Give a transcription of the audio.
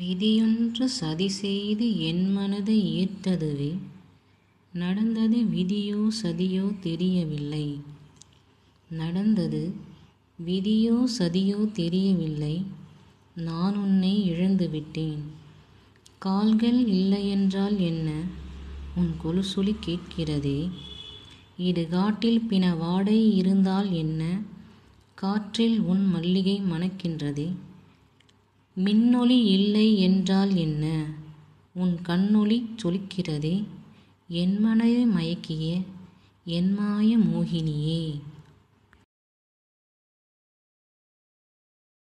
விதியொன்று சதி செய்து என் மனதை ஈர்த்ததுவே நடந்தது விதியோ சதியோ தெரியவில்லை நடந்தது விதியோ சதியோ தெரியவில்லை நான் உன்னை இழந்துவிட்டேன் கால்கள் இல்லையென்றால் என்ன உன் கொலுசொலி கேட்கிறதே இடுகாட்டில் பிண வாடை இருந்தால் என்ன காற்றில் உன் மல்லிகை மணக்கின்றதே மின்னொளி இல்லை என்றால் என்ன உன் கண்ணொளி ஜொலிக்கிறதே என் மனதை மயக்கிய என் மாய மோகினியே